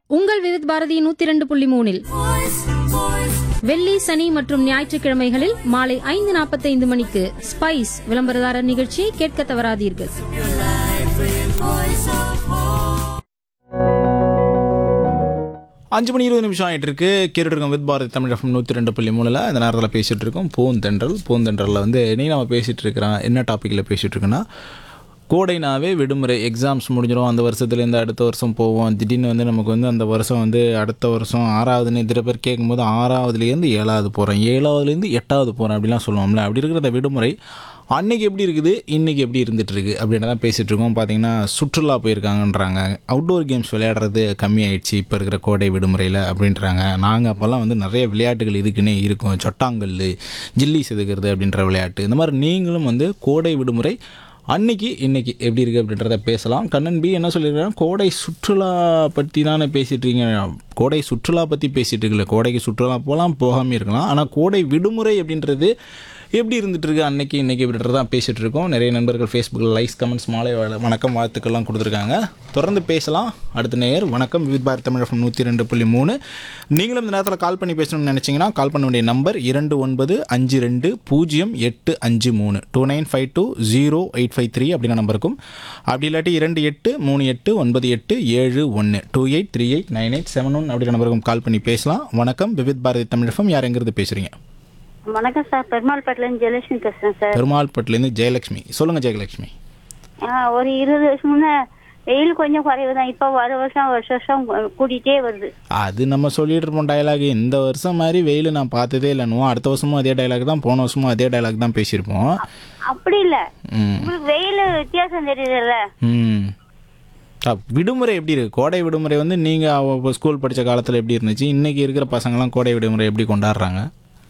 உங்கள் விவித் பாரதி நூத்தி இரண்டு புள்ளி மூணில் வெள்ளி சனி மற்றும் ஞாயிற்றுக்கிழமைகளில் மாலை ஐந்து நாற்பத்தைந்து மணிக்கு ஸ்பைஸ் விளம்பரதாரர் நிகழ்ச்சியை கேட்க தவறாதீர்கள் அஞ்சு மணி இருபது நிமிஷம் ஆகிட்டு இருக்கு கேட்டுட்டு இருக்கோம் வித் பாரதி தமிழ் எஃப்எம் நூற்றி ரெண்டு புள்ளி மூணில் இந்த நேரத்தில் பேசிகிட்டு இருக்கோம் பூந்தென்றல் பூந்தென்றலில் வந்து நீ நம்ம பேசிகிட்டு இருக்கிறோம் என்ன டாப்பிக்கில் பேசிகிட்டு இருக்கோன்னா கோடைனாவே விடுமுறை எக்ஸாம்ஸ் முடிஞ்சிடும் அந்த வருஷத்துலேருந்து அடுத்த வருஷம் போவோம் திடீர்னு வந்து நமக்கு வந்து அந்த வருஷம் வந்து அடுத்த வருஷம் ஆறாவதுன்னு இதில் பேர் கேட்கும்போது ஆறாவதுலேருந்து ஏழாவது போகிறேன் ஏழாவதுலேருந்து எட்டாவது போகிறேன் அப்படிலாம் சொல்லுவோம்ல அப்படி இருக்கிற அந்த விடுமுறை அன்னைக்கு எப்படி இருக்குது இன்றைக்கி எப்படி இருந்துட்டு இருக்கு அப்படின்னு தான் பேசிகிட்டு இருக்கோம் பார்த்தீங்கன்னா சுற்றுலா போயிருக்காங்கன்றாங்க அவுட்டோர் கேம்ஸ் விளையாடுறது கம்மியாயிடுச்சு இப்போ இருக்கிற கோடை விடுமுறையில் அப்படின்றாங்க நாங்கள் அப்போல்லாம் வந்து நிறைய விளையாட்டுகள் இதுக்குன்னே இருக்கும் சொட்டாங்கல் ஜில்லி செதுக்கிறது அப்படின்ற விளையாட்டு இந்த மாதிரி நீங்களும் வந்து கோடை விடுமுறை அன்னைக்கு இன்னைக்கு எப்படி இருக்குது அப்படின்றத பேசலாம் கண்ணன் பி என்ன சொல்லியிருக்காங்க கோடை சுற்றுலா பற்றி தானே பேசிட்டு இருக்கீங்க கோடை சுற்றுலா பற்றி பேசிட்டு இருக்கல கோடைக்கு சுற்றுலா போகலாம் போகாமல் இருக்கலாம் ஆனால் கோடை விடுமுறை அப்படின்றது எப்படி இருந்துட்டு இருக்கு அன்னைக்கு இன்னைக்கு அப்படின்றத தான் பேசிட்டு இருக்கோம் நிறைய நண்பர்கள் ஃபேஸ்புக்கில் லைக்ஸ் கமெண்ட்ஸ் மாலை வ- வணக்கம் வாழ்த்துக்கள்லாம் கொடுத்துருக்காங்க தொடர்ந்து பேசலாம் அடுத்த நேயர் வணக்கம் விவித் பாரத் தமிழ் எஃப்எம் நூற்றி ரெண்டு புள்ளி மூணு நீங்களும் இந்த நேரத்தில் கால் பண்ணி பேசணும்னு நினச்சிங்கன்னா கால் பண்ண வேண்டிய நம்பர் இரண்டு ஒன்பது அஞ்சு ரெண்டு பூஜ்ஜியம் எட்டு அஞ்சு மூணு two nine five two zero eight five three அப்படின்ற நம்பர் இருக்கும் அப்படி இல்லாட்டி இரண்டு எட்டு மூணு எட்டு ஒன்பது எட்டு ஏழு ஒன்று two eight three eight nine eight seven one அப்படின்ற நம்பருக்கும் கால் பண்ணி பேசலாம் வணக்கம் விவித் பாரதி தமிழ் எஃப்எம் யார் எங்கிறது பேசுகிறீங்க வணக்கம் சார் பெருமாள்பேட்டிலேருந்து ஜெயலட்சுமி பேசுறேன் சார் பெருமாள்பட்டிலேருந்து ஜெயலட்சுமி சொல்லுங்கள் ஜெயலட்சுமி ஆ, ஒரு இருபது வருஷம் முன்ன வெயில் கொஞ்சம் குறைவு தான் இப்போ வர வருஷம் வருஷம் வருஷம் கூட்டிகிட்டே வருது அது நம்ம சொல்லிட்டு இருப்போம் டயலாக் இந்த வருஷம் மாதிரி வெயில் நான் பார்த்ததே இல்லைனுவோம் அடுத்த வருஷமும் அதே டயலாக் தான் போன வருஷமும் அதே டயலாக் தான் பேசியிருப்போம் அப்படி இல்லை ம் உங்களுக்கு வெயில் வித்தியாசம் தெரியுதுல்ல ம் அ, விடுமுறை எப்படி இருக்கு கோடை விடுமுறை வந்து நீங்கள் ஸ்கூல் படித்த காலத்தில் எப்படி இருந்துச்சு இன்னைக்கு இருக்கிற பசங்களாம் கோடை விடுமுறை எப்படி கொண்டாடுறாங்க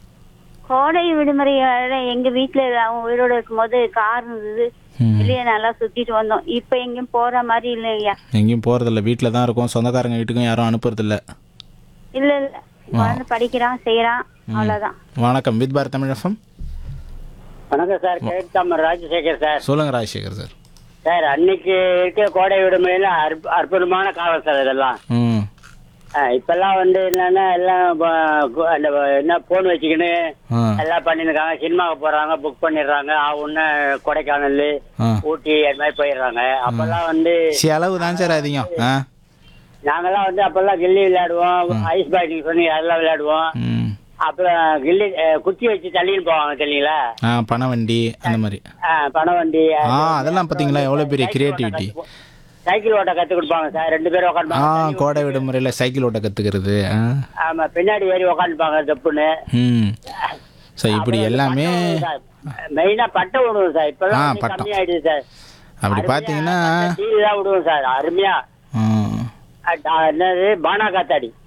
கோடை விடுமுறை எங்க வீட்டுல அவங்க உயிரோட இருக்கும்போது கார் இருந்தது ம். வெளியே நல்லா சுத்திட்டு வந்தோம் இப்போ எங்கேயும் போற மாதிரி இல்லையா எங்கேயும் போகிறதில்ல வீட்டில் தான் இருக்கோம் சொந்தக்காரங்க வீட்டுக்கும் யாரும் அனுப்புறதில்ல இல்ல இல்ல குழந்தை படிக்கிறான் செய்யறான் அவ்வளவுதான் வணக்கம் வித் பாரத் தமிழ் எஃப்எம் வணக்கம் சார் கேட்காம ராஜசேகர் சார் சொல்லுங்கள் ராஜசேகர் சார் சார் அன்னைக்கு இருக்கிற கோடை விடுமுறையில அற்ப- அற்புதமான காலம் சார் இதெல்லாம் ம் அஹ் இப்பெல்லாம் வந்து என்னன்னா எல்லாம் ப- கு- அந்த ப- என்ன போன் வச்சுக்கின்னு ஆ எல்லாம் பண்ணிருக்காங்க சினிமாவுக்கு போறாங்க புக் பண்ணிடுறாங்க ஒன்னு கொடைக்கானல் ஆ ஊட்டி அது மாதிரி போயிடுறாங்க அப்பெல்லாம் வந்து செலவு தான் சார் அதிகம் ஆ நாங்கெல்லாம் வந்து அப்பெல்லாம் கில்லி விளையாடுவோம் ஐஸ் பாய் நீங்க சொன்னீங்க அதெல்லாம் விளையாடுவோம் ம் அப்புறம் கில்லி அஹ், குச்சி வச்சு தள்ளின்னு போவாங்க தெரியுங்களா ஆ பணவண்டி அந்த மாதிரி அஹ், பணவண்டி ஆ அதெல்லாம் பார்த்தீங்களா எவ்வளோ பெரிய கிரியேட்டிவிட்டி சைக்கிள் ஓட்ட கத்து கொடுப்பாங்க சார் ரெண்டு பேரும் ஆ உட்காந்து கோடை விடுமுறையில் சைக்கிள் ஓட்ட கற்றுக்கிறது ஆ ஆமா பின்னாடி ஏறி உக்காந்துப்பாங்க தப்புன்னு ம் ஸோ இப்படி எல்லாமே மெயினா பட்டை விடுவோம் சார் ஆ, இப்பெல்லாம் வந்து பட்டம். கம்மியாயிடுது சார் அப்படி பார்த்தீங்கன்னா டிவி தான் விடுவோம் சார் அருமையா ஆ, அட்- ஆ, என்னது பானா காத்தாடி